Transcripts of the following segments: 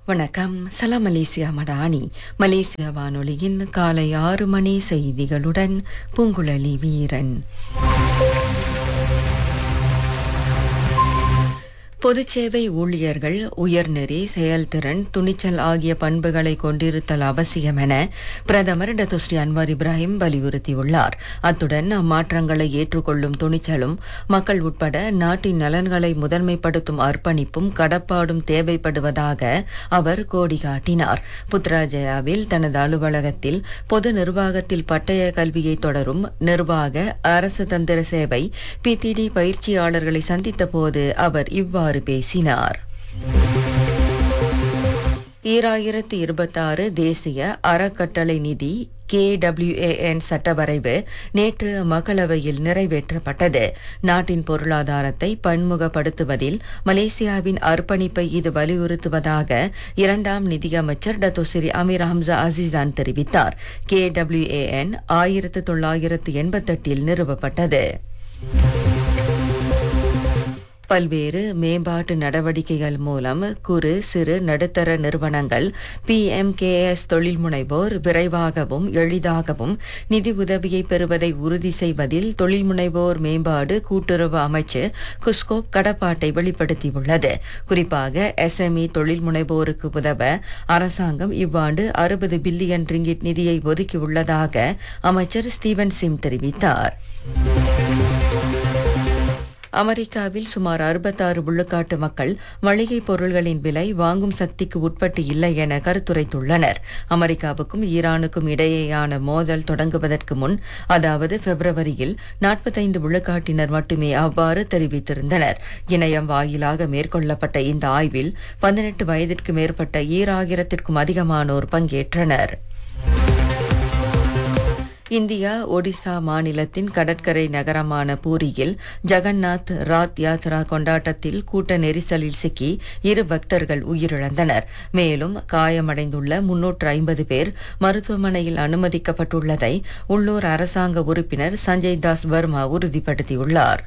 வணக்கம் சலாம் Malaysia Madani Malaysia வானொலியின் காலை ஆறு மணி செய்திகளுடன் பூங்குழலி வீரன் பொதுச்சேவை ஊழியர்கள் உயர்நெறி செயல்திறன் துணிச்சல் ஆகிய பண்புகளை கொண்டிருத்தல் அவசியம் என பிரதமர் டத்துஸ்ரீ அன்வார் இப்ராஹிம் வலியுறுத்தியுள்ளார் அத்துடன் அம்மாற்றங்களை ஏற்றுக்கொள்ளும் துணிச்சலும் மக்கள் உட்பட நாட்டின் நலன்களை முதன்மைப்படுத்தும் அர்ப்பணிப்பும் கடப்பாடும் தேவைப்படுவதாக அவர் கோடி காட்டினார் புத்ராஜயாவில் தனது அலுவலகத்தில் பொது நிர்வாகத்தில் பட்டய கல்வியை தொடரும் நிர்வாக அரசு தந்திர சேவை பிடிடி பயிற்சியாளர்களை சந்தித்த போது அவர் இவ்வாறு பேசினார் ஈராயிரத்தி இருபத்தாறு தேசிய அறக்கட்டளை நிதி கேடபிள்யூஏஎன் சட்டவரைவு நேற்று மக்களவையில் நிறைவேற்றப்பட்டது நாட்டின் பொருளாதாரத்தை பன்முகப்படுத்துவதில் மலேசியாவின் அர்ப்பணிப்பை இது வலியுறுத்துவதாக இரண்டாம் நிதியமைச்சர் டத்தோசிரி அமீர் ஹம்சா அசிசான் தெரிவித்தார் கேடபிள்யூஏஎன் ஆயிரத்து தொள்ளாயிரத்து எண்பத்தெட்டில் நிறுவப்பட்டது பல்வேறு மேம்பாட்டு நடவடிக்கைகள் மூலம் குறு சிறு நடுத்தர நிறுவனங்கள் பிஎம்கேஎஸ் தொழில் முனைவோர் விரைவாகவும் எளிதாகவும் நிதி உதவியை பெறுவதை உறுதி செய்வதில் தொழில் முனைவோர் மேம்பாடு கூட்டுறவு அமைச்சு குஸ்கோப் கடப்பாட்டை வெளிப்படுத்தியுள்ளது குறிப்பாக எஸ்எம்இ தொழில் முனைவோருக்கு உதவ அரசாங்கம் இவ்வாண்டு அறுபது பில்லியன் ரிங்கிட் நிதியை ஒதுக்கியுள்ளதாக அமைச்சர் ஸ்டீவன் சிம் தெரிவித்தார் அமெரிக்காவில் சுமார் அறுபத்தாறு விழுக்காட்டு மக்கள் மளிகை பொருள்களின் விலை வாங்கும் சக்திக்கு உட்பட்டு இல்லை என கருத்துரைத்துள்ளனர் அமெரிக்காவுக்கும் ஈரானுக்கும் இடையேயான மோதல் தொடங்குவதற்கு முன் அதாவது பிப்ரவரியில் நாற்பத்தைந்து விழுக்காட்டினர் மட்டுமே அவ்வாறு தெரிவித்திருந்தனர் இணையம் வாயிலாக மேற்கொள்ளப்பட்ட இந்த ஆய்வில் பதினெட்டு வயதிற்கு மேற்பட்ட ஈராயிரத்திற்கும் அதிகமானோர் பங்கேற்றனர் இந்தியா ஒடிசா மாநிலத்தின் கடற்கரை நகரமான பூரியில் ஜெகநாத் ராத் யாத்ரா கொண்டாட்டத்தில் கூட்ட நெரிசலில் சிக்கி இரு பக்தர்கள் உயிரிழந்தனர் மேலும் காயமடைந்துள்ள முன்னூற்று ஐம்பது பேர் மருத்துவமனையில் அனுமதிக்கப்பட்டுள்ளதை உள்ளூர் அரசாங்க உறுப்பினர் சஞ்சய் தாஸ் வர்மா உறுதிப்படுத்தியுள்ளார்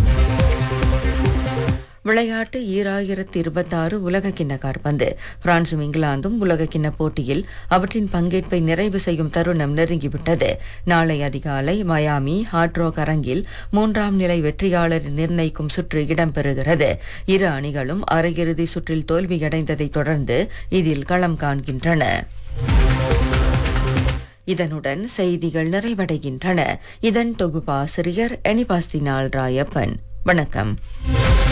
விளையாட்டு ஈராயிரத்தி இருபத்தாறு உலகக்கிண்ண காற்பந்து பிரான்சும் இங்கிலாந்தும் உலகக்கிண்ண போட்டியில் அவற்றின் பங்கேற்பை நிறைவு செய்யும் தருணம் நெருங்கிவிட்டது நாளை அதிகாலை மயாமி ஹாட்ரோக் அரங்கில் மூன்றாம் நிலை வெற்றியாளர் நிர்ணயிக்கும் சுற்று இடம்பெறுகிறது இரு அணிகளும் அரையிறுதி சுற்றில் தோல்வியடைந்ததைத் தொடர்ந்து இதில் களம் காண்கின்றன இதனுடன் செய்திகள் நிறைவடைகின்றன இதன் தொகுப்பாசிரியர் எனிபாஸ்தினால் ராயப்பன் வணக்கம்